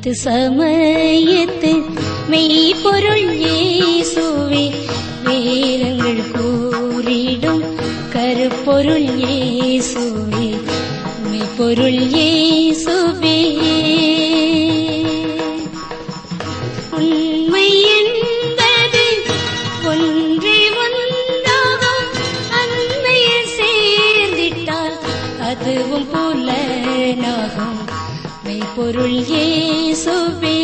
அனைத்து சமயத்து மெய்ப்பொருள் இயேசுவே வேதங்கள் கூறிடும் கருப்பொருள் இயேசுவே மெய்ப்பொருள் இயேசுவே உண்மை என்பது ஒன்றே ஒன்றாகும் அண்மையில் சேர்ந்திட்டால் அதுவும் புலனாகும் மெய்ப்பொருள் இயேசுவே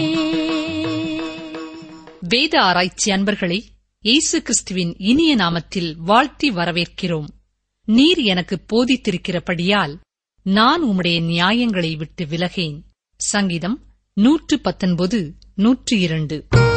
வேத ஆராய்ச்சி அன்பர்களை இயேசு கிறிஸ்துவின் இனிய நாமத்தில் வாழ்த்தி வரவேற்கிறோம் நீர் எனக்கு போதித்திருக்கிறபடியால் நான் உம்முடைய நியாயங்களை விட்டு விலகேன் சங்கீதம் நூற்று பத்தொன்பது நூற்று இரண்டு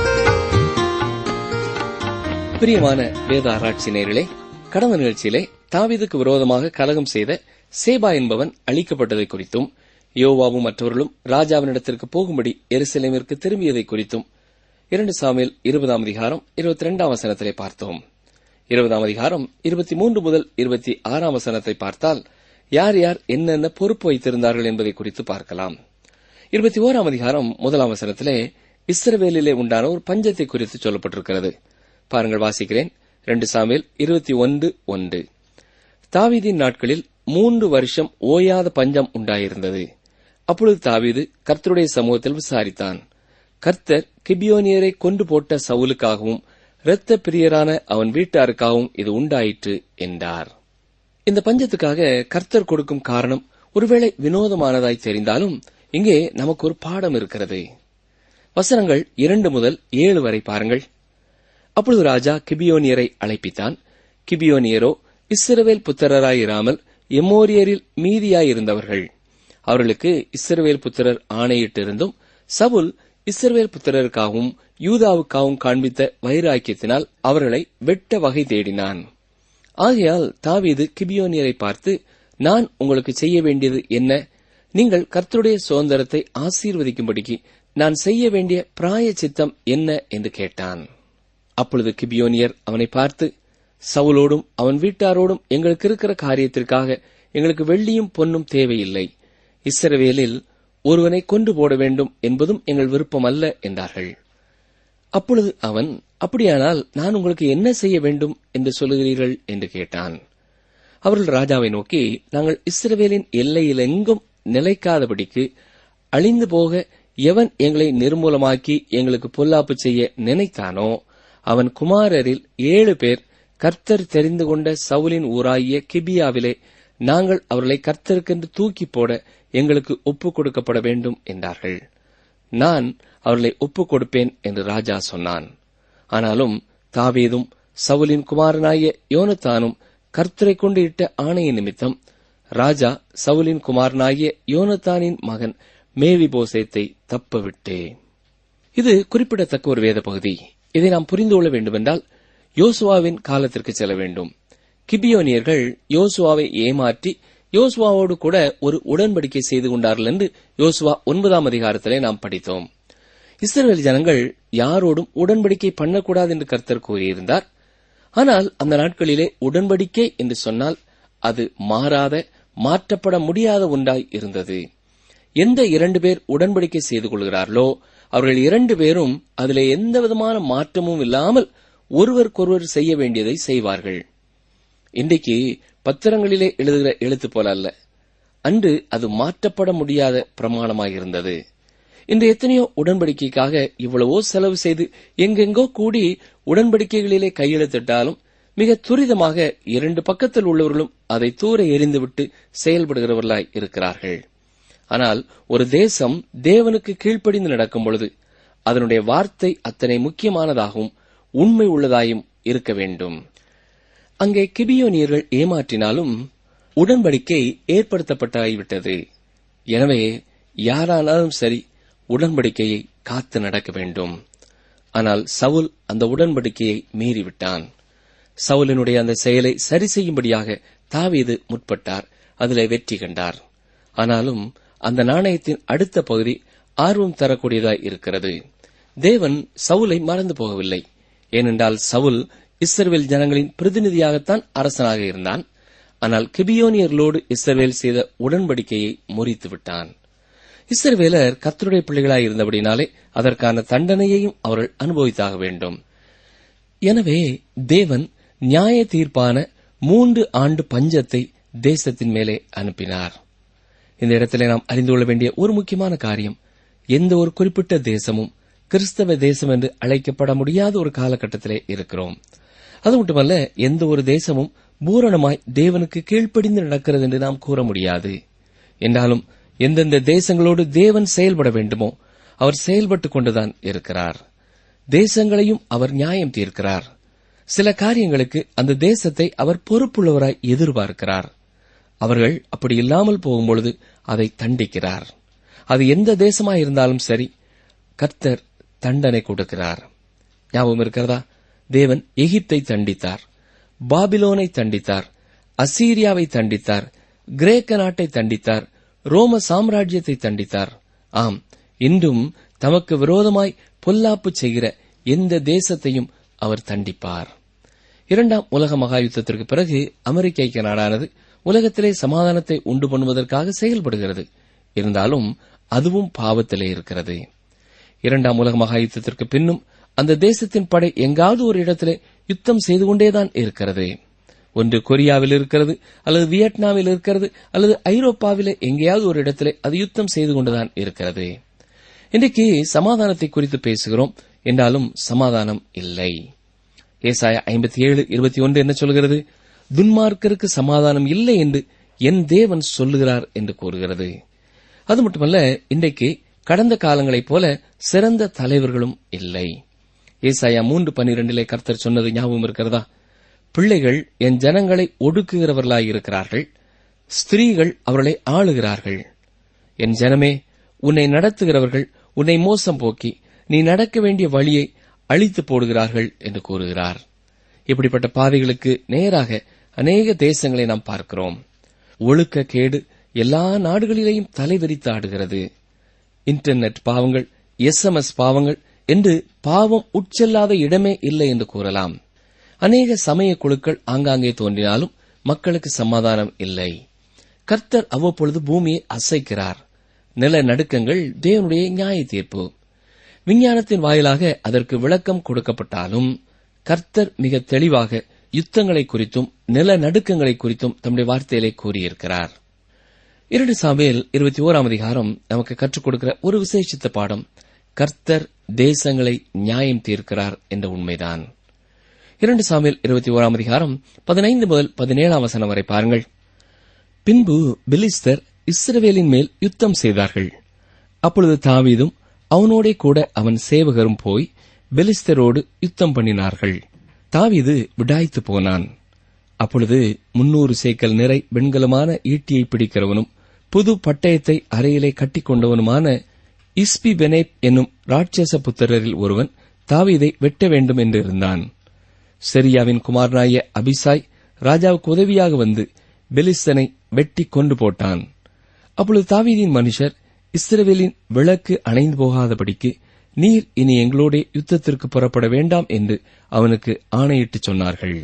பிரியமான வேத ஆராய்ச்சி நேயர்களே கடந்த நிகழ்ச்சியிலே தாவீதுக்கு விரோதமாக கலகம் செய்த சேபா என்பவன் அழிக்கப்பட்டதை குறித்தும் யோவாவும் மற்றவர்களும் ராஜாவினிடத்திற்கு போகும்படி எருசலேமிற்கு திரும்பியதை குறித்தும் இரண்டு சாமியில் இருபதாம் அதிகாரம் இருபத்தி இரண்டாம் வசனத்திலே பார்த்தோம் இருபதாம் அதிகாரம் இருபத்தி மூன்று முதல் இருபத்தி ஆறாம் வசனத்தை பார்த்தால் யார் யார் என்னென்ன பொறுப்பு வைத்திருந்தார்கள் என்பதை குறித்து பார்க்கலாம் இருபத்தி ஓராம் அதிகாரம் முதலாம் வசனத்திலே இஸ்ரவேலிலே உண்டான ஒரு பஞ்சத்தை குறித்து சொல்லப்பட்டிருக்கிறது பாருங்கள் வாசிக்கிறேன் ரெண்டு சாமியில் இருபத்தி ஒன்று ஒன்று தாவீதின் நாட்களில் மூன்று வருஷம் ஓயாத பஞ்சம் உண்டாயிருந்தது அப்பொழுது தாவீது கர்த்தருடைய சமூகத்தில் விசாரித்தான் கர்த்தர் கிபியோனியரை கொண்டு போட்ட சவுலுக்காகவும் இரத்த பிரியரான அவன் வீட்டாருக்காகவும் இது உண்டாயிற்று என்றார் இந்த பஞ்சத்துக்காக கர்த்தர் கொடுக்கும் காரணம் ஒருவேளை வினோதமானதாய் தெரிந்தாலும் இங்கே நமக்கு ஒரு பாடம் இருக்கிறது வசனங்கள் இரண்டு முதல் ஏழு வரை பாருங்கள் அப்பொழுது ராஜா கிபியோனியரை அழைப்பித்தான் கிபியோனியரோ இஸ்ரவேல் புத்திரராயிராமல் எமோரியரில் மீதியாயிருந்தவர்கள் அவர்களுக்கு இஸ்ரவேல் புத்திரர் ஆணையிட்டிருந்தும் சவுல் இஸ்ரவேல் புத்திரருக்காகவும் யூதாவுக்காகவும் காண்பித்த வைராக்கியத்தினால் அவர்களை வெட்ட வகை தேடினான் ஆகையால் தாவீது கிபியோனியரை பார்த்து நான் உங்களுக்கு செய்ய வேண்டியது என்ன நீங்கள் கர்த்தருடைய சுதந்திரத்தை ஆசீர்வதிக்கும்படிக்கு நான் செய்ய வேண்டிய பிராய சித்தம் என்ன என்று கேட்டான் அப்பொழுது கிபியோனியர் அவனை பார்த்து சவுலோடும் அவன் வீட்டாரோடும் எங்களுக்கு இருக்கிற காரியத்திற்காக எங்களுக்கு வெள்ளியும் பொன்னும் தேவையில்லை இஸ்ரவேலில் ஒருவனை கொண்டு போட வேண்டும் என்பதும் எங்கள் விருப்பம் அல்ல என்றார்கள் அப்பொழுது அவன் அப்படியானால் நான் உங்களுக்கு என்ன செய்ய வேண்டும் என்று சொல்லுகிறீர்கள் என்று கேட்டான் அவர்கள் ராஜாவை நோக்கி நாங்கள் இஸ்ரவேலின் எல்லையிலெங்கும் நிலைக்காதபடிக்கு அழிந்து போக எவன் எங்களை நிர்மூலமாக்கி எங்களுக்கு பொல்லாப்பு செய்ய நினைத்தானோ அவன் குமாரரில் ஏழு பேர் கர்த்தர் தெரிந்து கொண்ட சவுலின் ஊராகிய கிபியாவிலே நாங்கள் அவர்களை கர்த்தருக்கென்று தூக்கி போட எங்களுக்கு ஒப்புக் கொடுக்கப்பட வேண்டும் என்றார்கள் நான் அவர்களை ஒப்புக் கொடுப்பேன் என்று ராஜா சொன்னான் ஆனாலும் தாவீதும் சவுலின் குமாரனாகிய யோனத்தானும் கர்த்தரை கொண்டு இட்ட ஆணைய நிமித்தம் ராஜா சவுலின் குமாரனாகிய யோனத்தானின் மகன் மேவி போசேத்தை தப்ப விட்டே இது குறிப்பிடத்தக்க ஒரு வேத பகுதி இதை நாம் புரிந்து கொள்ள வேண்டுமென்றால் யோசுவாவின் காலத்திற்கு செல்ல வேண்டும் கிபியோனியர்கள் யோசுவாவை ஏமாற்றி யோசுவாவோடு கூட ஒரு உடன்படிக்கை செய்து கொண்டார்கள் என்று யோசுவா ஒன்பதாம் அதிகாரத்திலே நாம் படித்தோம் இஸ்ரேல் ஜனங்கள் யாரோடும் உடன்படிக்கை பண்ணக்கூடாது என்று கர்த்தர் கூறியிருந்தார் ஆனால் அந்த நாட்களிலே உடன்படிக்கை என்று சொன்னால் அது மாறாத மாற்றப்பட முடியாத ஒன்றாய் இருந்தது எந்த இரண்டு பேர் உடன்படிக்கை செய்து கொள்கிறார்களோ அவர்கள் இரண்டு பேரும் அதிலே எந்த விதமான மாற்றமும் இல்லாமல் ஒருவருக்கொருவர் செய்ய வேண்டியதை செய்வார்கள் இன்றைக்கு பத்திரங்களிலே எழுதுகிற எழுத்து போல அல்ல அன்று அது மாற்றப்பட முடியாத பிரமாணமாயிருந்தது இந்த எத்தனையோ உடன்படிக்கைக்காக இவ்வளவோ செலவு செய்து எங்கெங்கோ கூடி உடன்படிக்கைகளிலே கையெழுத்திட்டாலும் மிக துரிதமாக இரண்டு பக்கத்தில் உள்ளவர்களும் அதை தூர எறிந்துவிட்டு செயல்படுகிறவர்களாய் இருக்கிறார்கள் ஆனால் ஒரு தேசம் தேவனுக்கு கீழ்ப்படிந்து நடக்கும் பொழுது அதனுடைய வார்த்தை அத்தனை முக்கியமானதாகவும் உண்மை உள்ளதாயும் இருக்க வேண்டும் அங்கே கிபியோனியர்கள் ஏமாற்றினாலும் உடன்படிக்கை ஏற்படுத்தப்பட்டாகிவிட்டது எனவே யாரானாலும் சரி உடன்படிக்கையை காத்து நடக்க வேண்டும் ஆனால் சவுல் அந்த உடன்படிக்கையை மீறிவிட்டான் சவுலினுடைய அந்த செயலை சரி செய்யும்படியாக தாவீது முற்பட்டார் அதிலே வெற்றி கண்டார் ஆனாலும் அந்த நாணயத்தின் அடுத்த பகுதி ஆர்வம் தரக்கூடியதாய் இருக்கிறது தேவன் சவுலை மறந்து போகவில்லை ஏனென்றால் சவுல் இஸ்ரவேல் ஜனங்களின் பிரதிநிதியாகத்தான் அரசனாக இருந்தான் ஆனால் கிபியோனியர்களோடு இஸ்ரவேல் செய்த உடன்படிக்கையை முறித்து விட்டான் இஸ்ரவேலர் கர்த்தருடைய பிள்ளைகளாய் இருந்தபடினாலே அதற்கான தண்டனையையும் அவர்கள் அனுபவித்தாக வேண்டும் எனவே தேவன் நியாய தீர்ப்பான மூன்று ஆண்டு பஞ்சத்தை தேசத்தின் மேலே அனுப்பினார் இந்த இடத்திலே நாம் அறிந்து கொள்ள வேண்டிய ஒரு முக்கியமான காரியம் எந்த ஒரு குறிப்பிட்ட தேசமும் கிறிஸ்தவ தேசம் என்று அழைக்கப்பட முடியாத ஒரு காலகட்டத்திலே இருக்கிறோம் அது மட்டுமல்ல எந்த ஒரு தேசமும் பூரணமாய் தேவனுக்கு கீழ்ப்படிந்து நடக்கிறது என்று நாம் கூற முடியாது என்றாலும் எந்தெந்த தேசங்களோடு தேவன் செயல்பட வேண்டுமோ அவர் செயல்பட்டுக் கொண்டுதான் இருக்கிறார் தேசங்களையும் அவர் நியாயம் தீர்க்கிறார் சில காரியங்களுக்கு அந்த தேசத்தை அவர் பொறுப்புள்ளவராய் எதிர்பார்க்கிறார் அவர்கள் அப்படி இல்லாமல் போகும்பொழுது அதை தண்டிக்கிறார் அது எந்த தேசமாயிருந்தாலும் சரி கர்த்தர் தண்டனை கொடுக்கிறார் ஞாபகம் இருக்கிறதா தேவன் எகிப்தை தண்டித்தார் பாபிலோனை தண்டித்தார் அசீரியாவை தண்டித்தார் கிரேக்க நாட்டை தண்டித்தார் ரோம சாம்ராஜ்யத்தை தண்டித்தார் ஆம் இன்றும் தமக்கு விரோதமாய் பொல்லாப்பு செய்கிற எந்த தேசத்தையும் அவர் தண்டிப்பார் இரண்டாம் உலக மகா யுத்தத்திற்கு பிறகு அமெரிக்க ஐக்கிய நாடானது உலகத்திலே சமாதானத்தை உண்டு பண்ணுவதற்காக செயல்படுகிறது இருந்தாலும் அதுவும் பாவத்திலே இருக்கிறது இரண்டாம் உலக மகா யுத்தத்திற்கு பின்னும் அந்த தேசத்தின் படை எங்காவது ஒரு இடத்திலே யுத்தம் செய்து கொண்டேதான் இருக்கிறது ஒன்று கொரியாவில் இருக்கிறது அல்லது வியட்நாமில் இருக்கிறது அல்லது ஐரோப்பாவிலே எங்கேயாவது ஒரு இடத்திலே அது யுத்தம் செய்து கொண்டுதான் இருக்கிறது இன்றைக்கு சமாதானத்தை குறித்து பேசுகிறோம் என்றாலும் சமாதானம் இல்லை ஏசாய ஐம்பத்தி ஏழு இருபத்தி ஒன்று என்ன சொல்கிறது துன்மார்க்கருக்கு சமாதானம் இல்லை என்று என் தேவன் சொல்லுகிறார் என்று கூறுகிறது அது மட்டுமல்ல இன்றைக்கு கடந்த காலங்களைப் போல சிறந்த தலைவர்களும் இல்லை ஏசாயா மூன்று பன்னிரண்டிலே கர்த்தர் சொன்னது ஞாபகம் இருக்கிறதா பிள்ளைகள் என் ஜனங்களை ஒடுக்குகிறவர்களாயிருக்கிறார்கள் ஸ்திரீகள் அவர்களை ஆளுகிறார்கள் என் ஜனமே உன்னை நடத்துகிறவர்கள் உன்னை மோசம் போக்கி நீ நடக்க வேண்டிய வழியை அழித்து போடுகிறார்கள் என்று கூறுகிறார் இப்படிப்பட்ட பாதைகளுக்கு நேராக அநேக தேசங்களை நாம் பார்க்கிறோம் ஒழுக்க கேடு எல்லா நாடுகளிலேயும் தலைவிரித்து ஆடுகிறது இன்டர்நெட் பாவங்கள் எஸ்எம்எஸ் பாவங்கள் என்று பாவம் உட்செல்லாத இடமே இல்லை என்று கூறலாம் அநேக சமய குழுக்கள் ஆங்காங்கே தோன்றினாலும் மக்களுக்கு சமாதானம் இல்லை கர்த்தர் அவ்வப்பொழுது பூமியை அசைக்கிறார் நில நடுக்கங்கள் தேவனுடைய நியாய தீர்ப்பு விஞ்ஞானத்தின் வாயிலாக அதற்கு விளக்கம் கொடுக்கப்பட்டாலும் கர்த்தர் மிக தெளிவாக யுத்தங்களை குறித்தும் நில நடுக்கங்களை குறித்தும் தம்முடைய வார்த்தையிலே கூறியிருக்கிறார் இரண்டு சாமியில் இருபத்தி ஓராம் அதிகாரம் நமக்கு கற்றுக் கொடுக்கிற ஒரு விசேஷித்த பாடம் கர்த்தர் தேசங்களை நியாயம் தீர்க்கிறார் என்ற உண்மைதான் இரண்டு சாமியில் இருபத்தி ஓராம் அதிகாரம் பதினைந்து முதல் பதினேழாம் வசனம் வரை பாருங்கள் பின்பு பெலிஸ்தர் இஸ்ரவேலின் மேல் யுத்தம் செய்தார்கள் அப்பொழுது தாவீதும் அவனோடே கூட அவன் சேவகரும் போய் பெலிஸ்தரோடு யுத்தம் பண்ணினார்கள் தாவீது விடாய்த்து போனான் அப்பொழுது முன்னூறு சேக்கல் நிறை வெண்கலமான ஈட்டியை பிடிக்கிறவனும் புது பட்டயத்தை அறையிலே கட்டிக்கொண்டவனுமான இஸ்பி பெனேப் என்னும் ராட்சச புத்திரரில் ஒருவன் தாவீதை வெட்ட வேண்டும் என்று இருந்தான் செரியாவின் குமாரனாய அபிசாய் ராஜாவுக்கு உதவியாக வந்து பெலிஸ்தனை வெட்டி கொண்டு போட்டான் அப்பொழுது தாவீதின் மனுஷர் இஸ்ரவேலின் விளக்கு அணைந்து போகாதபடிக்கு நீர் இனி எங்களோட யுத்தத்திற்கு புறப்பட வேண்டாம் என்று அவனுக்கு ஆணையிட்டுச் சொன்னார்கள்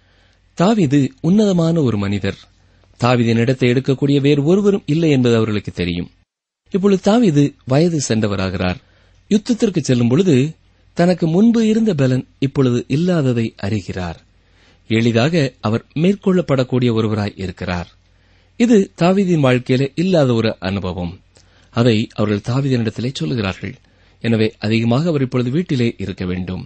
தாவீது உன்னதமான ஒரு மனிதர் தாவீதின் இடத்தை எடுக்கக்கூடிய வேறு ஒருவரும் இல்லை என்பது அவர்களுக்கு தெரியும் இப்பொழுது தாவீது வயது சென்றவராகிறார் யுத்தத்திற்கு செல்லும் பொழுது தனக்கு முன்பு இருந்த பலன் இப்பொழுது இல்லாததை அறிகிறார் எளிதாக அவர் மேற்கொள்ளப்படக்கூடிய ஒருவராய் இருக்கிறார் இது தாவீதின் வாழ்க்கையிலே இல்லாத ஒரு அனுபவம் அதை அவர்கள் தாவீதினிடத்திலே சொல்லுகிறார்கள் எனவே அதிகமாக அவர் இப்பொழுது வீட்டிலே இருக்க வேண்டும்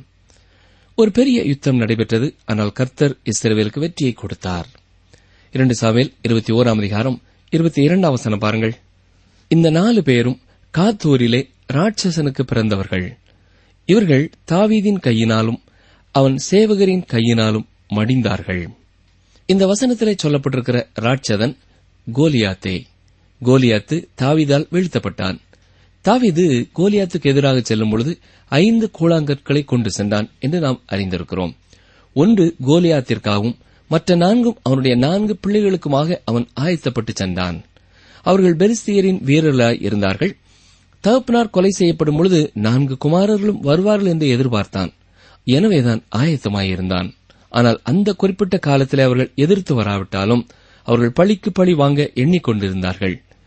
ஒரு பெரிய யுத்தம் நடைபெற்றது ஆனால் கர்த்தர் இஸ்ரவேலுக்கு வெற்றியை கொடுத்தார் இரண்டு சாவேல் இருபத்தி ஓராம் அதிகாரம் இருபத்தி இரண்டாம் வசனம் பாருங்கள் இந்த நாலு பேரும் காத்தூரிலே ராட்சசனுக்கு பிறந்தவர்கள் இவர்கள் தாவீதின் கையினாலும் அவன் சேவகரின் கையினாலும் மடிந்தார்கள் இந்த வசனத்திலே சொல்லப்பட்டிருக்கிற ராட்சதன் கோலியாத்தே கோலியாத்து தாவீதால் வீழ்த்தப்பட்டான் தாவீது கோலியாத்துக்கு எதிராக செல்லும் பொழுது ஐந்து கூழாங்கற்களை கொண்டு சென்றான் என்று நாம் அறிந்திருக்கிறோம் ஒன்று கோலியாத்திற்காகவும் மற்ற நான்கும் அவனுடைய நான்கு பிள்ளைகளுக்குமாக அவன் ஆயத்தப்பட்டு சென்றான் அவர்கள் பெலிஸ்தியரின் வீரர்களாய் இருந்தார்கள் தகப்பனார் கொலை செய்யப்படும் பொழுது நான்கு குமாரர்களும் வருவார்கள் என்று எதிர்பார்த்தான் எனவேதான் ஆயத்தமாயிருந்தான் ஆனால் அந்த குறிப்பிட்ட காலத்திலே அவர்கள் எதிர்த்து வராவிட்டாலும் அவர்கள் பழிக்கு பழி வாங்க எண்ணிக்கொண்டிருந்தார்கள்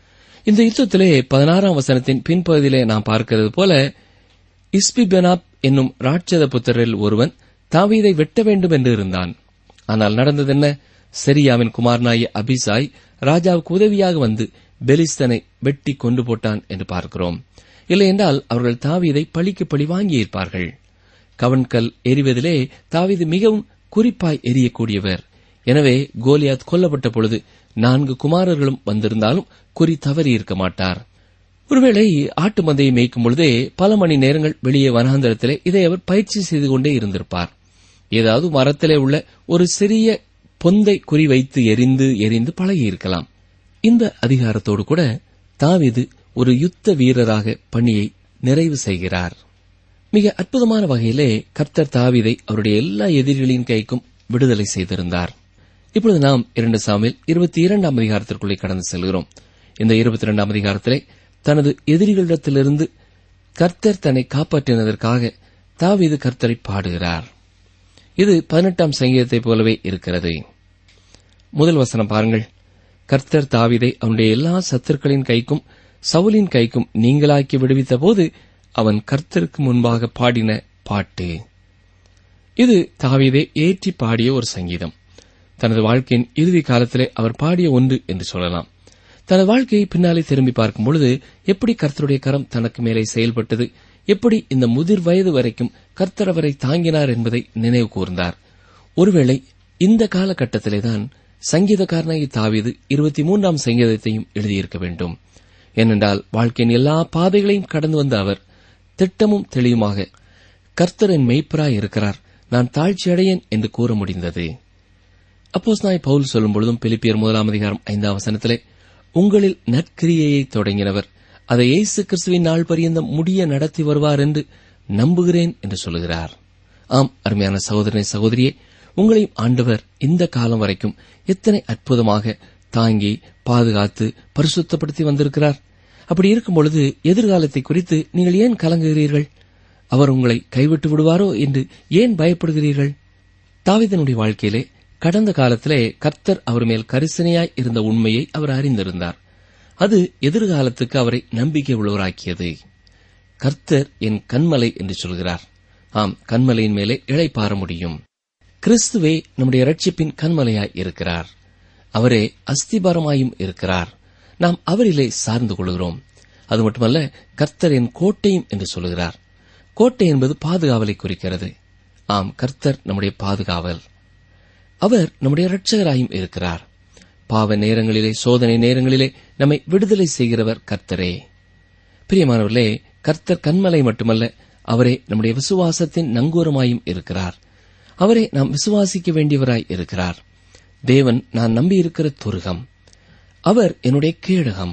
இந்த யுத்தத்திலே பதினாறாம் வசனத்தின் பின்பகுதியிலே நாம் பார்க்கிறது போல இஸ்பிபெனாப் என்னும் ராட்சத புத்திரரில் ஒருவன் தாவீதை வெட்ட வேண்டும் என்று இருந்தான் ஆனால் நடந்தது என்ன செரியாவின் குமாரனாய அபிசாய் ராஜாவுக்கு உதவியாக வந்து பெலிஸ்தனை வெட்டி கொண்டு போட்டான் என்று பார்க்கிறோம் இல்லையென்றால் அவர்கள் தாவீதை பழிக்கு பழி வாங்கியிருப்பார்கள் கவன்கல் எரிவதிலே தாவீது மிகவும் குறிப்பாய் எரியக்கூடியவர் எனவே கோலியாத் கொல்லப்பட்ட பொழுது நான்கு குமாரர்களும் வந்திருந்தாலும் குறி தவறி இருக்க மாட்டார் ஒருவேளை ஆட்டு மந்தையை மேய்க்கும் பொழுதே பல மணி நேரங்கள் வெளியே வனாந்தரத்திலே இதை அவர் பயிற்சி செய்து கொண்டே இருந்திருப்பார் ஏதாவது மரத்திலே உள்ள ஒரு சிறிய பொந்தை குறி வைத்து எரிந்து எரிந்து பழகியிருக்கலாம் இந்த அதிகாரத்தோடு கூட தாவீது ஒரு யுத்த வீரராக பணியை நிறைவு செய்கிறார் மிக அற்புதமான வகையிலே கர்த்தர் தாவீதை அவருடைய எல்லா எதிரிகளின் கைக்கும் விடுதலை செய்திருந்தார் இப்பொழுது நாம் இரண்டு சாமியில் இருபத்தி இரண்டாம் அதிகாரத்திற்குள்ளே கடந்து செல்கிறோம் இந்த இருபத்தி இரண்டாம் அதிகாரத்திலே தனது எதிரிகளிடத்திலிருந்து கர்த்தர் தன்னை காப்பாற்றினதற்காக தாவீது கர்த்தரை பாடுகிறார் இது பதினெட்டாம் சங்கீதத்தைப் போலவே இருக்கிறது முதல் வசனம் பாருங்கள் கர்த்தர் தாவீதை அவனுடைய எல்லா சத்துருக்களின் கைக்கும் சவுலின் கைக்கும் நீங்களாக்கி விடுவித்த போது அவன் கர்த்தருக்கு முன்பாக பாடின பாட்டு இது தாவீதை ஏற்றி பாடிய ஒரு சங்கீதம் தனது வாழ்க்கையின் இறுதி காலத்திலே அவர் பாடிய ஒன்று என்று சொல்லலாம் தனது வாழ்க்கையை பின்னாலே திரும்பி பார்க்கும் பொழுது எப்படி கர்த்தருடைய கரம் தனக்கு மேலே செயல்பட்டது எப்படி இந்த முதிர் வயது வரைக்கும் கர்த்தர் அவரை தாங்கினார் என்பதை நினைவு கூர்ந்தார் ஒருவேளை இந்த காலகட்டத்திலேதான் சங்கீதக்காரனாகி தாவீது இருபத்தி மூன்றாம் சங்கீதத்தையும் எழுதியிருக்க வேண்டும் ஏனென்றால் வாழ்க்கையின் எல்லா பாதைகளையும் கடந்து வந்த அவர் திட்டமும் தெளிவுமாக கர்த்தரின் மெய்ப்பராய் இருக்கிறார் நான் தாழ்ச்சியடையேன் என்று கூற முடிந்தது அப்போஸ் நாய் பவுல் சொல்லும் பொழுதும் பிலிப்பியர் முதலாம் அதிகாரம் ஐந்தாம் வசனத்திலே உங்களில் நற்கிரியையை தொடங்கினவர் அதை இயேசு கிறிஸ்துவின் நாள் பரியந்தம் முடிய நடத்தி வருவார் என்று நம்புகிறேன் என்று சொல்லுகிறார் ஆம் அருமையான சகோதரனை சகோதரியே உங்களையும் ஆண்டவர் இந்த காலம் வரைக்கும் எத்தனை அற்புதமாக தாங்கி பாதுகாத்து பரிசுத்தப்படுத்தி வந்திருக்கிறார் அப்படி இருக்கும் பொழுது எதிர்காலத்தை குறித்து நீங்கள் ஏன் கலங்குகிறீர்கள் அவர் உங்களை கைவிட்டு விடுவாரோ என்று ஏன் பயப்படுகிறீர்கள் தாவிதனுடைய வாழ்க்கையிலே கடந்த காலத்திலே கர்த்தர் அவர் மேல் கரிசனையாய் இருந்த உண்மையை அவர் அறிந்திருந்தார் அது எதிர்காலத்துக்கு அவரை நம்பிக்கை உள்ளவராக்கியது கர்த்தர் என் கண்மலை என்று சொல்கிறார் ஆம் கண்மலையின் மேலே இழைப்பார முடியும் கிறிஸ்துவே நம்முடைய ரட்சிப்பின் கண்மலையாய் இருக்கிறார் அவரே அஸ்திபாரமாயும் இருக்கிறார் நாம் அவரிலே சார்ந்து கொள்கிறோம் அது மட்டுமல்ல கர்த்தர் என் கோட்டையும் என்று சொல்கிறார் கோட்டை என்பது பாதுகாவலை குறிக்கிறது ஆம் கர்த்தர் நம்முடைய பாதுகாவல் அவர் நம்முடைய இரட்சகராயும் இருக்கிறார் பாவ நேரங்களிலே சோதனை நேரங்களிலே நம்மை விடுதலை செய்கிறவர் கர்த்தரே பிரியமானவர்களே கர்த்தர் கண்மலை மட்டுமல்ல அவரே நம்முடைய விசுவாசத்தின் நங்கூரமாயும் இருக்கிறார் அவரை நாம் விசுவாசிக்க வேண்டியவராய் இருக்கிறார் தேவன் நான் நம்பியிருக்கிற துருகம் அவர் என்னுடைய கேடகம்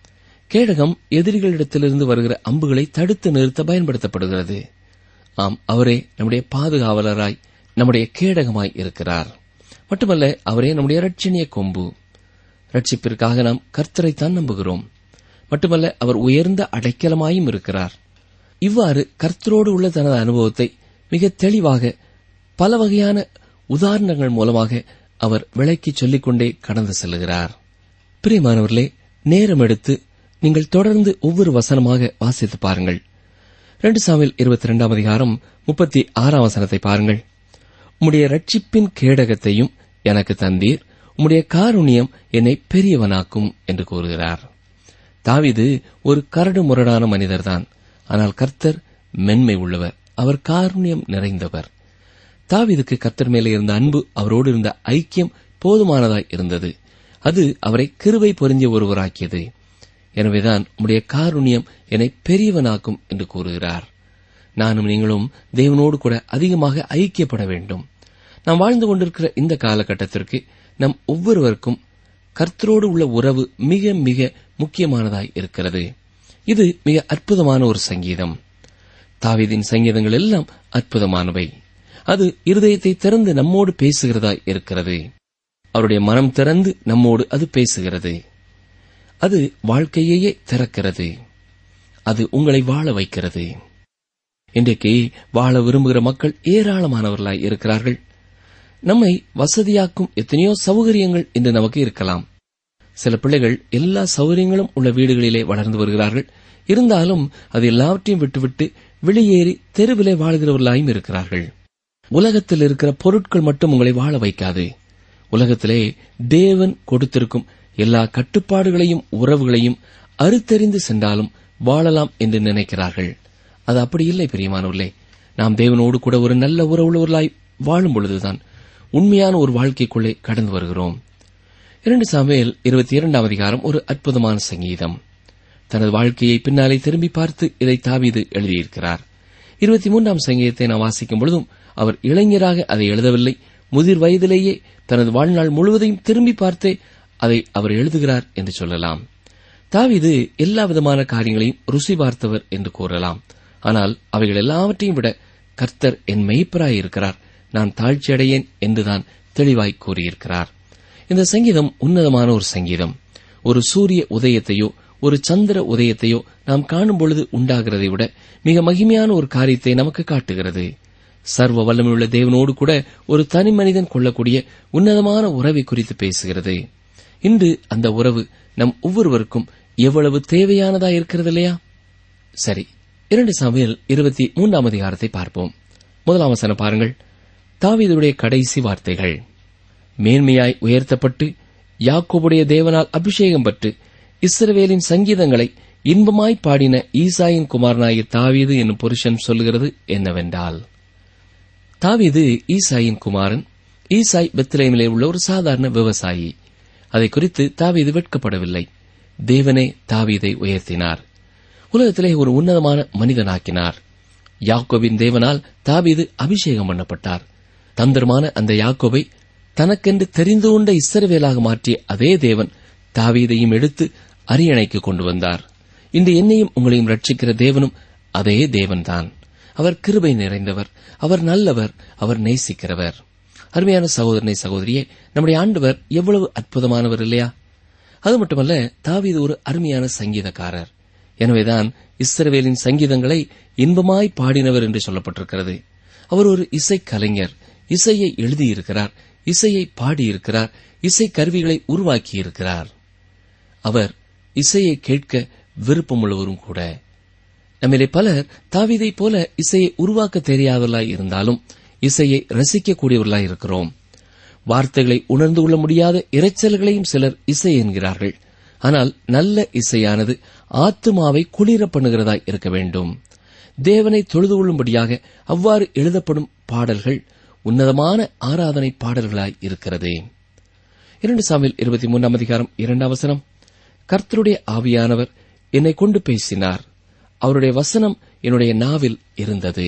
கேடகம் எதிரிகளிடத்திலிருந்து வருகிற அம்புகளை தடுத்து நிறுத்த பயன்படுத்தப்படுகிறது ஆம் அவரே நம்முடைய பாதுகாவலராய் நம்முடைய கேடகமாய் இருக்கிறார் மட்டுமல்ல அவரே நம்முடைய ரட்சணிய கொம்பு ரட்சிப்பிற்காக நாம் கர்த்தரைத்தான் நம்புகிறோம் மட்டுமல்ல அவர் உயர்ந்த அடைக்கலமாயும் இருக்கிறார் இவ்வாறு கர்த்தரோடு உள்ள தனது அனுபவத்தை மிக தெளிவாக பல வகையான உதாரணங்கள் மூலமாக அவர் விளக்கி சொல்லிக்கொண்டே கடந்து செல்கிறார் பிரியமானவர்களே நேரம் எடுத்து நீங்கள் தொடர்ந்து ஒவ்வொரு வசனமாக வாசித்து பாருங்கள் ரெண்டு சாமியில் இருபத்தி ரெண்டாம் அதிகாரம் முப்பத்தி ஆறாம் வசனத்தை பாருங்கள் உம்முடைய ரட்சிப்பின் கேடகத்தையும் எனக்கு தந்தீர் உம்முடைய காருண்யம் என்னை பெரியவனாக்கும் என்று கூறுகிறார் தாவிது ஒரு கரடு முரடான மனிதர்தான் ஆனால் கர்த்தர் மென்மை உள்ளவர் அவர் காருண்யம் நிறைந்தவர் தாவிதுக்கு கர்த்தர் மேலே இருந்த அன்பு அவரோடு இருந்த ஐக்கியம் போதுமானதாய் இருந்தது அது அவரை கிருவை பொருந்திய ஒருவராக்கியது எனவேதான் உம்முடைய காருண்யம் என்னை பெரியவனாக்கும் என்று கூறுகிறார் நானும் நீங்களும் தேவனோடு கூட அதிகமாக ஐக்கியப்பட வேண்டும் நாம் வாழ்ந்து கொண்டிருக்கிற இந்த காலகட்டத்திற்கு நம் ஒவ்வொருவருக்கும் கர்த்தரோடு உள்ள உறவு மிக மிக முக்கியமானதாய் இருக்கிறது இது மிக அற்புதமான ஒரு சங்கீதம் தாவீதின் சங்கீதங்கள் எல்லாம் அற்புதமானவை அது இருதயத்தை திறந்து நம்மோடு பேசுகிறதாய் இருக்கிறது அவருடைய மனம் திறந்து நம்மோடு அது பேசுகிறது அது வாழ்க்கையையே திறக்கிறது அது உங்களை வாழ வைக்கிறது இன்றைக்கு வாழ விரும்புகிற மக்கள் ஏராளமானவர்களாய் இருக்கிறார்கள் நம்மை வசதியாக்கும் எத்தனையோ சௌகரியங்கள் இன்று நமக்கு இருக்கலாம் சில பிள்ளைகள் எல்லா சௌகரியங்களும் உள்ள வீடுகளிலே வளர்ந்து வருகிறார்கள் இருந்தாலும் அது எல்லாவற்றையும் விட்டுவிட்டு வெளியேறி தெருவிலே வாழ்கிறவர்களாயும் இருக்கிறார்கள் உலகத்தில் இருக்கிற பொருட்கள் மட்டும் உங்களை வாழ வைக்காது உலகத்திலே தேவன் கொடுத்திருக்கும் எல்லா கட்டுப்பாடுகளையும் உறவுகளையும் அறுத்தறிந்து சென்றாலும் வாழலாம் என்று நினைக்கிறார்கள் அது அப்படி இல்லை பிரியமானவர்களே நாம் தேவனோடு கூட ஒரு நல்ல உறவுள்ளவர்களாய் வாழும் பொழுதுதான் உண்மையான ஒரு வாழ்க்கைக்குள்ளே கடந்து வருகிறோம் இரண்டு சாமுவேல் இருபத்தி இரண்டாம் அதிகாரம் ஒரு அற்புதமான சங்கீதம் தனது வாழ்க்கையை பின்னாலே திரும்பி பார்த்து இதை தாவீது எழுதியிருக்கிறார் இருபத்தி மூன்றாம் சங்கீதத்தை நாம் வாசிக்கும் பொழுதும் அவர் இளைஞராக அதை எழுதவில்லை முதிர் வயதிலேயே தனது வாழ்நாள் முழுவதையும் திரும்பி பார்த்தே அதை அவர் எழுதுகிறார் என்று சொல்லலாம் தாவீது எல்லா விதமான காரியங்களையும் ருசி பார்த்தவர் என்று கூறலாம் ஆனால் அவைகள் எல்லாவற்றையும் விட கர்த்தர் என் மெய்ப்பராய் இருக்கிறார் நான் தாழ்ச்சியடையேன் என்றுதான் தெளிவாய் கூறியிருக்கிறார் இந்த சங்கீதம் உன்னதமான ஒரு சங்கீதம் ஒரு சூரிய உதயத்தையோ ஒரு சந்திர உதயத்தையோ நாம் காணும் பொழுது உண்டாகிறதை விட மிக மகிமையான ஒரு காரியத்தை நமக்கு காட்டுகிறது சர்வ வல்லமையுள்ள தேவனோடு கூட ஒரு தனி மனிதன் கொள்ளக்கூடிய உன்னதமான உறவை குறித்து பேசுகிறது இன்று அந்த உறவு நம் ஒவ்வொருவருக்கும் எவ்வளவு தேவையானதா இருக்கிறது இல்லையா சரி இரண்டு சாமியில் இருபத்தி மூன்றாம் அதிகாரத்தை பார்ப்போம் முதலாம் வசனம் பாருங்கள் தாவீதுடைய கடைசி வார்த்தைகள் மேன்மையாய் உயர்த்தப்பட்டு யாக்கோபுடைய தேவனால் அபிஷேகம் பெற்று இஸ்ரவேலின் சங்கீதங்களை இன்பமாய் பாடின ஈசாயின் குமாரனாகிய தாவீது என்னும் புருஷன் சொல்லுகிறது என்னவென்றால் தாவீது ஈசாயின் குமாரன் ஈசாய் பெத்லேமிலே உள்ள ஒரு சாதாரண விவசாயி அதை குறித்து தாவீது வெட்கப்படவில்லை தேவனே தாவீதை உயர்த்தினார் உலகத்திலே ஒரு உன்னதமான மனிதனாக்கினார் யாக்கோபின் தேவனால் தாவீது அபிஷேகம் பண்ணப்பட்டார் தந்திரமான அந்த யாக்கோபை தனக்கென்று தெரிந்து கொண்ட இஸ்ரவேலாக மாற்றிய அதே தேவன் தாவீதையும் எடுத்து அரியணைக்கு கொண்டு வந்தார் இன்று என்னையும் உங்களையும் ரட்சிக்கிற தேவனும் அதே தேவன்தான் அவர் கிருபை நிறைந்தவர் அவர் நல்லவர் அவர் நேசிக்கிறவர் அருமையான சகோதரனை சகோதரியே நம்முடைய ஆண்டவர் எவ்வளவு அற்புதமானவர் இல்லையா அது மட்டுமல்ல தாவீது ஒரு அருமையான சங்கீதக்காரர் எனவேதான் இஸ்ரவேலின் சங்கீதங்களை இன்பமாய் பாடினவர் என்று சொல்லப்பட்டிருக்கிறது அவர் ஒரு இசைக்கலைஞர் இசையை எழுதியிருக்கிறார் இசையை பாடியிருக்கிறார் இசை கருவிகளை உருவாக்கியிருக்கிறார் அவர் இசையை கேட்க விருப்பமுள்ளவரும் கூட நம்மிலே பலர் தாவீதைப் போல இசையை உருவாக்க தெரியாதவர்களாய் இருந்தாலும் இசையை ரசிக்கக்கூடியவர்களாய் இருக்கிறோம் வார்த்தைகளை உணர்ந்து கொள்ள முடியாத இரைச்சல்களையும் சிலர் இசை என்கிறார்கள் ஆனால் நல்ல இசையானது ஆத்துமாவை குளிர பண்ணுகிறதாய் இருக்க வேண்டும் தேவனை தொழுது கொள்ளும்படியாக அவ்வாறு எழுதப்படும் பாடல்கள் உன்னதமான ஆராதனை பாடல்களாய் இருக்கிறது இரண்டு சாமியில் இருபத்தி மூன்றாம் அதிகாரம் இரண்டாம் வசனம் கர்த்தருடைய ஆவியானவர் என்னை கொண்டு பேசினார் அவருடைய வசனம் என்னுடைய நாவில் இருந்தது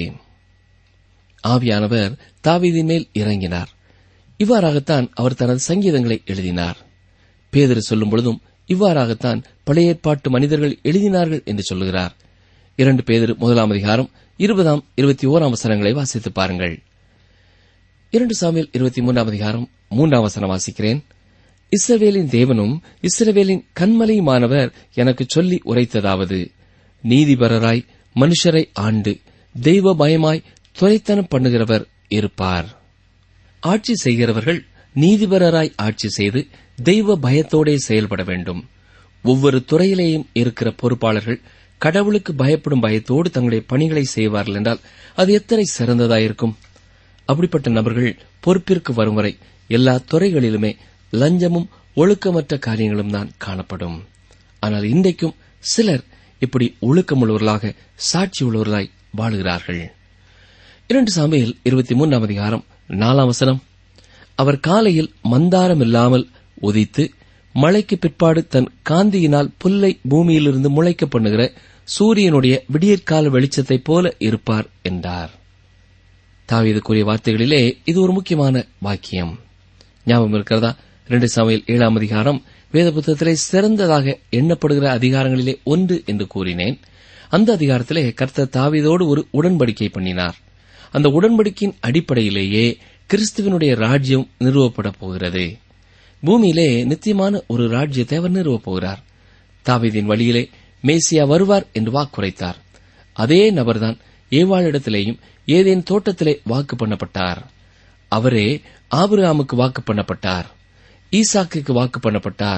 ஆவியானவர் தாவீதின் மேல் இறங்கினார் இவ்வாறாகத்தான் அவர் தனது சங்கீதங்களை எழுதினார் பேதர் சொல்லும் பொழுதும் இவ்வாறாகத்தான் பழைய ஏற்பாட்டு மனிதர்கள் எழுதினார்கள் என்று சொல்லுகிறார் இரண்டு பேதர் முதலாம் அதிகாரம் இருபதாம் இருபத்தி ஓராம் வசனங்களை வாசித்து பாருங்கள் இரண்டு சாமியில் இருபத்தி மூன்றாம் அதிகாரம் மூன்றாம் வசனம் வாசிக்கிறேன் இஸ்ரவேலின் தேவனும் இஸ்ரவேலின் கண்மலையுமானவர் எனக்கு சொல்லி உரைத்ததாவது நீதிபரராய் மனுஷரை ஆண்டு தெய்வ பயமாய் துரைத்தனம் பண்ணுகிறவர் இருப்பார் ஆட்சி செய்கிறவர்கள் நீதிபரராய் ஆட்சி செய்து தெய்வ பயத்தோடே செயல்பட வேண்டும் ஒவ்வொரு துறையிலேயும் இருக்கிற பொறுப்பாளர்கள் கடவுளுக்கு பயப்படும் பயத்தோடு தங்களுடைய பணிகளை செய்வார்கள் என்றால் அது எத்தனை சிறந்ததாயிருக்கும் அப்படிப்பட்ட நபர்கள் பொறுப்பிற்கு வரும் வரை எல்லா துறைகளிலுமே லஞ்சமும் ஒழுக்கமற்ற காரியங்களும் தான் காணப்படும் ஆனால் இன்றைக்கும் சிலர் இப்படி ஒழுக்கமுள்ளவர்களாக சாட்சி உள்ளவர்களாய் வாழுகிறார்கள் இரண்டு சாமியில் இருபத்தி மூன்றாம் அதிகாரம் நாலாம் வசனம் அவர் காலையில் மந்தாரம் இல்லாமல் உதித்து மழைக்கு பிற்பாடு தன் காந்தியினால் புல்லை பூமியிலிருந்து முளைக்க பண்ணுகிற சூரியனுடைய விடியற்கால வெளிச்சத்தைப் போல இருப்பார் என்றார் தாவீது கூறிய வார்த்தைகளிலே இது ஒரு முக்கியமான வாக்கியம் ஞாபகம் இருக்கிறதா இரண்டு சமையல் ஏழாம் அதிகாரம் வேத புத்தகத்திலே சிறந்ததாக எண்ணப்படுகிற அதிகாரங்களிலே ஒன்று என்று கூறினேன் அந்த அதிகாரத்திலே கர்த்தர் தாவீதோடு ஒரு உடன்படிக்கை பண்ணினார் அந்த உடன்படிக்கையின் அடிப்படையிலேயே கிறிஸ்துவனுடைய ராஜ்யம் நிறுவப்பட போகிறது பூமியிலே நித்தியமான ஒரு ராஜ்யத்தை அவர் நிறுவப் போகிறார் தாவீதின் வழியிலே மேசியா வருவார் என்று வாக்குரைத்தார் அதே நபர்தான் ஏவாளிடத்திலேயும் ஏதேன் தோட்டத்திலே வாக்கு பண்ணப்பட்டார் அவரே ஆபிரகாமுக்கு வாக்கு பண்ணப்பட்டார் ஈசாக்குக்கு வாக்கு பண்ணப்பட்டார்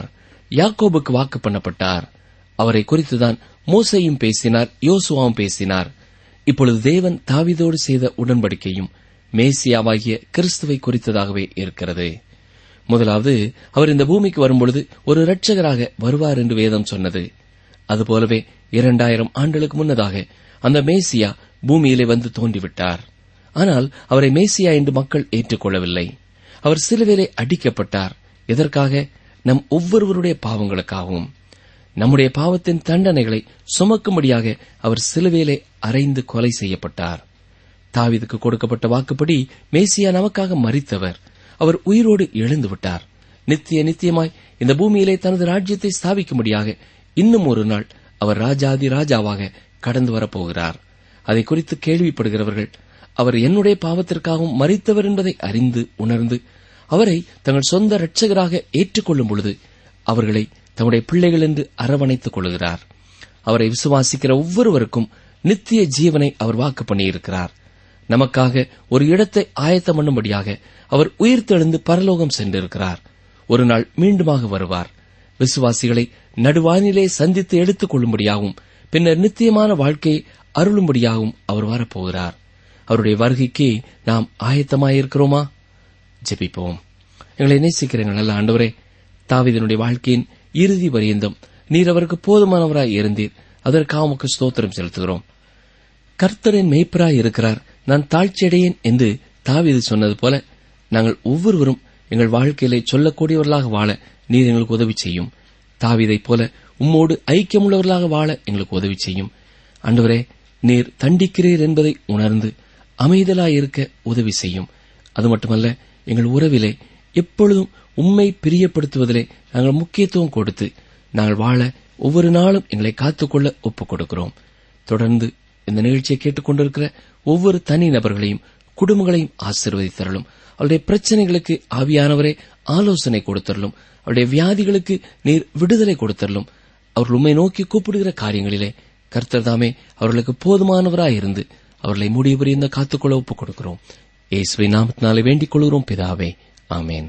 யாக்கோபுக்கு வாக்கு பண்ணப்பட்டார் அவரை குறித்துதான் மோசையும் பேசினார் யோசுவாவும் பேசினார் இப்பொழுது தேவன் தாவீதோடு செய்த உடன்படிக்கையும் மேசியாவாகிய கிறிஸ்துவை குறித்ததாகவே இருக்கிறது முதலாவது அவர் இந்த பூமிக்கு வரும்பொழுது ஒரு இரட்சகராக வருவார் என்று வேதம் சொன்னது அதுபோலவே இரண்டாயிரம் ஆண்டுகளுக்கு முன்னதாக அந்த மேசியா பூமியிலே வந்து தோன்றிவிட்டார் ஆனால் அவரை மேசியா என்று மக்கள் ஏற்றுக்கொள்ளவில்லை அவர் சிலுவையிலே அடிக்கப்பட்டார் எதற்காக நம் ஒவ்வொருவருடைய பாவங்களுக்காகவும் நம்முடைய பாவத்தின் தண்டனைகளை சுமக்கும்படியாக அவர் சிலுவையிலே அறைந்து கொலை செய்யப்பட்டார் தாவீதுக்கு கொடுக்கப்பட்ட வாக்குப்படி மேசியா நமக்காக மறித்தவர் அவர் உயிரோடு எழுந்து விட்டார் நித்திய நித்தியமாய் இந்த பூமியிலே தனது ராஜ்யத்தை ஸ்தாபிக்கும்படியாக இன்னும் ஒரு நாள் அவர் ராஜாதி ராஜாவாக கடந்து வரப்போகிறார் அதை குறித்து கேள்விப்படுகிறவர்கள் அவர் என்னுடைய பாவத்திற்காகவும் மறித்தவர் என்பதை அறிந்து உணர்ந்து அவரை தங்கள் சொந்த இரட்சகராக ஏற்றுக்கொள்ளும் பொழுது அவர்களை தம்முடைய பிள்ளைகள் என்று அரவணைத்துக் கொள்கிறார் அவரை விசுவாசிக்கிற ஒவ்வொருவருக்கும் நித்திய ஜீவனை அவர் வாக்கு பண்ணியிருக்கிறார் நமக்காக ஒரு இடத்தை ஆயத்தம் பண்ணும்படியாக அவர் உயிர்த்தெழுந்து பரலோகம் சென்றிருக்கிறார் ஒரு நாள் மீண்டுமாக வருவார் விசுவாசிகளை நடுவானிலே சந்தித்து எடுத்துக் கொள்ளும்படியாகவும் பின்னர் நித்தியமான வாழ்க்கையை அருளும்படியாகவும் அவர் வரப்போகிறார் அவருடைய வருகைக்கு நாம் ஆயத்தமாயிருக்கிறோமா ஜெபிப்போம் எங்களை நேசிக்கிற எங்கள் நல்ல ஆண்டவரே தாவீதனுடைய வாழ்க்கையின் இறுதி பரியந்தம் நீர் அவருக்கு போதுமானவராய் இருந்தீர் அதற்காக உமக்கு ஸ்தோத்திரம் செலுத்துகிறோம் கர்த்தரின் மெய்ப்பராய் இருக்கிறார் நான் தாழ்ச்சியடையேன் என்று தாவீது சொன்னது போல நாங்கள் ஒவ்வொருவரும் எங்கள் வாழ்க்கையிலே சொல்லக்கூடியவர்களாக வாழ நீர் எங்களுக்கு உதவி செய்யும் தாவீதைப் போல உம்மோடு ஐக்கியமுள்ளவர்களாக வாழ எங்களுக்கு உதவி செய்யும் ஆண்டவரே நீர் தண்டிக்கிறீர் என்பதை உணர்ந்து அமைதலாயிருக்க உதவி செய்யும் அது மட்டுமல்ல எங்கள் உறவிலே எப்பொழுதும் உம்மை பிரியப்படுத்துவதிலே நாங்கள் முக்கியத்துவம் கொடுத்து நாங்கள் வாழ ஒவ்வொரு நாளும் எங்களை காத்துக்கொள்ள ஒப்புக் கொடுக்கிறோம் தொடர்ந்து இந்த நிகழ்ச்சியை கேட்டுக்கொண்டிருக்கிற ஒவ்வொரு தனி நபர்களையும் குடும்பங்களையும் ஆசீர்வதித்தரலும் அவருடைய பிரச்சனைகளுக்கு ஆவியானவரே ஆலோசனை கொடுத்தரலும் அவருடைய வியாதிகளுக்கு நீர் விடுதலை கொடுத்தரலும் அவர்கள் உண்மை நோக்கி கூப்பிடுகிற காரியங்களிலே கர்த்தர் தாமே அவர்களுக்கு போதுமானவராயிருந்து அவர்களை முடிவு புரிந்த காத்துக்கொள்ள ஒப்புக் கொடுக்கிறோம் இயேசுவை நாமத்தினாலே வேண்டிக் கொள்கிறோம் பிதாவே ஆமேன்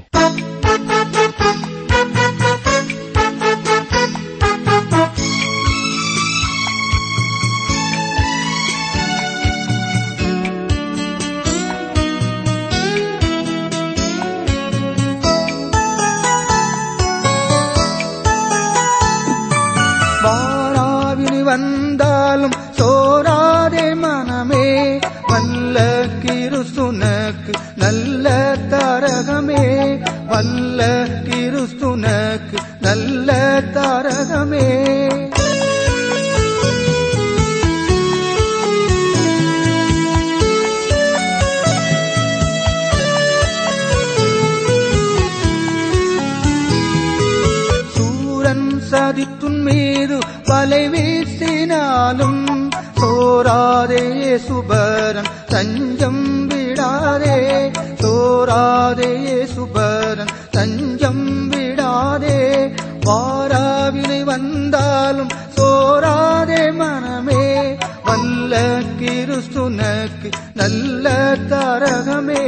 வாராவினி வந்தாலும் சோராதே மனமே வல்ல கிருசுனக்கு நல்ல தாரகமே வல்ல கிருசுனக்கு நல்ல தாரகமே சூரன் சதித்துன் மீது வலை வீசினாலும் சோராதே சுபரன் தஞ்சம் விடாதே சோராதே சுபரன் தஞ்சம் விடாதே வாராவினை வந்தாலும் சோராதே மனமே வல்ல கிறிஸ்துனக்கு நல்ல தரகமே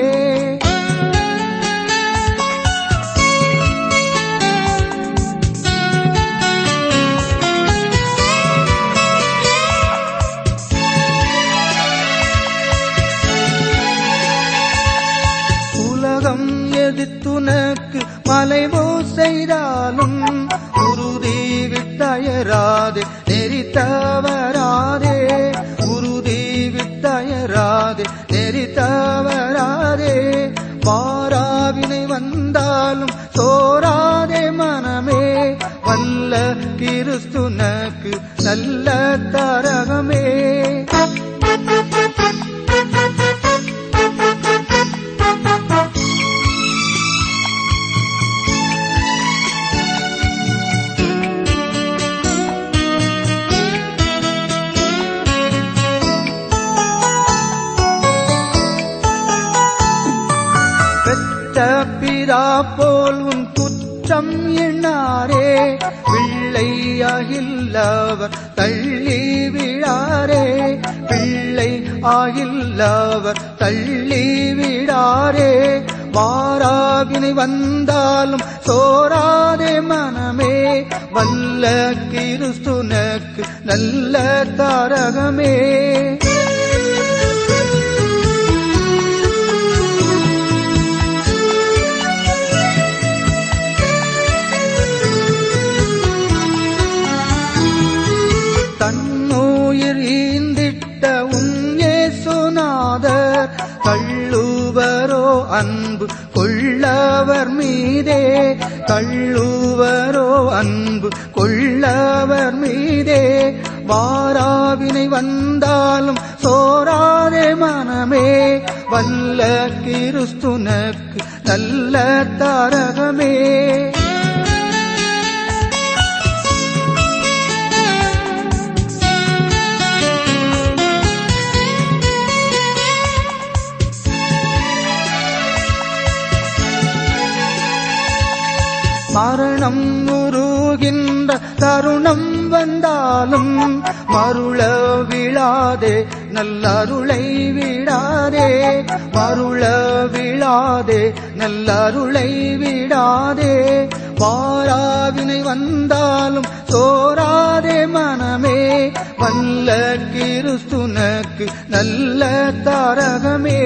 உலகம் எதிர்த்துனக்கு மலைவோ செய்தாலும் உறுதி விட்டயராதே நெறி தவறாதே உறுதி விட்டயராதே நெறி தவறாதே வாராவினை வந்தாலும் சோராதே மனமே வல்ல கிறிஸ்துனக்கு நல்ல தரகமே பெற்ற பிதா போல் உன் குற்றம் எண்ணாரே பிள்ளையாகில்லவர் தள்ளி விழாரே பிள்ளை ஆகில்லவர் தள்ளி விடாரே வாராவினை வந்தாலும் சோராதே மனமே வல்ல கிறிஸ்துனக்கு நல்ல தாரகமே தன்னுயிர் ஈந்திட்ட உன்னே சுனாதர் கள்ளுவரோ அன்பு கொள்ளவர் மீதே கள்ளுவரோ அன்பு கொள்ளவர் மீதே வாராவினை வந்தாலும் சோராதே மனமே வல்ல கிறிஸ்துனக்கு நல்ல தாரகமே மரணம் உருகின்ற தருணம் வந்தாலும் மருள விழாதே நல்லருளை விடாதே மருள விழாதே நல்லருளை விடாதே வாராவினை வந்தாலும் சோராதே மனமே வல்ல கிறிஸ்துனக்கு நல்ல தாரகமே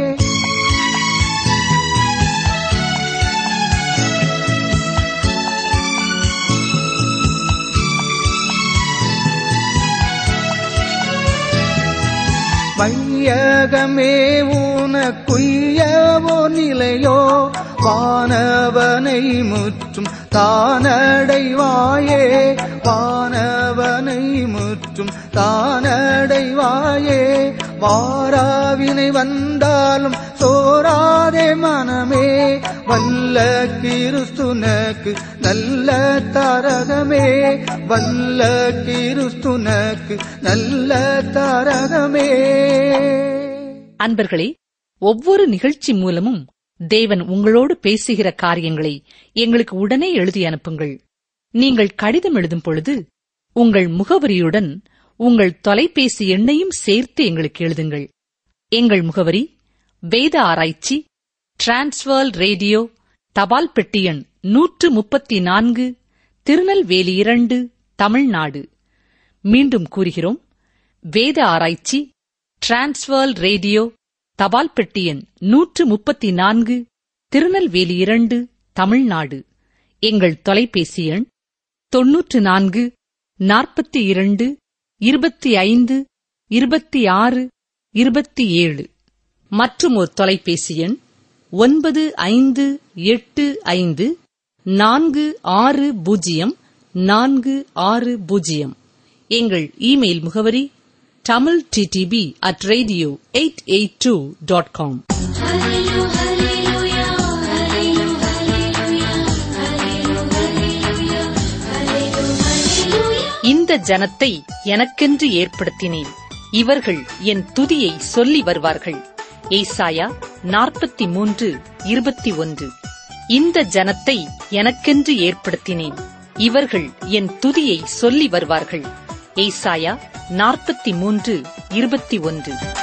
வையகமே உனக்குய்யவோ நிலையோ வானவனை முற்றும் தானடைவாயே வானவனை முற்றும் தானடைவாயே வாராவினை வந்தாலும் சோராதே மனமே வல்ல கிறிஸ்துனக்கு நல்ல தாரகமே வல்ல கிறிஸ்துனக்கு நல்ல தாரகமே அன்பர்களே ஒவ்வொரு நிகழ்ச்சி மூலமும் தேவன் உங்களோடு பேசுகிற காரியங்களை எங்களுக்கு உடனே எழுதி அனுப்புங்கள் நீங்கள் கடிதம் எழுதும் பொழுது உங்கள் முகவரியுடன் உங்கள் தொலைபேசி எண்ணையும் சேர்த்து எங்களுக்கு எழுதுங்கள் எங்கள் முகவரி வேத ஆராய்ச்சி டிரான்ஸ்வர் ரேடியோ தபால் பெட்டி எண் நூற்று முப்பத்தி நான்கு திருநெல்வேலி இரண்டு தமிழ்நாடு மீண்டும் கூறுகிறோம் வேத ஆராய்ச்சி டிரான்ஸ்வர் ரேடியோ தபால் பெட்டி எண் நூற்று முப்பத்தி நான்கு திருநெல்வேலி இரண்டு தமிழ்நாடு எங்கள் தொலைபேசி எண் தொன்னூற்று நான்கு நாற்பத்தி இரண்டு இருபத்தி ஐந்து இருபத்தி ஆறு இருபத்தி ஏழு மற்றும் ஒரு தொலைபேசி எண் ஒன்பது ஐந்து எட்டு ஐந்து நான்கு ஆறு பூஜ்ஜியம் நான்கு ஆறு பூஜ்ஜியம் எங்கள் இமெயில் முகவரி Tamil DTP at radio eight eight two dot com இந்த ஜனத்தை எனக்கென்று ஏற்படுத்தினேன் இவர்கள் என் துதியை சொல்லி வருவார்கள் ஏசாயா நாற்பத்தி மூன்று இருபத்தி ஒன்று இந்த ஜனத்தை எனக்கென்று ஏற்படுத்தினேன் இவர்கள் என் துதியை சொல்லி வருவார்கள் ஏசாயா நாற்பத்தி மூன்று இருபத்தி ஒன்று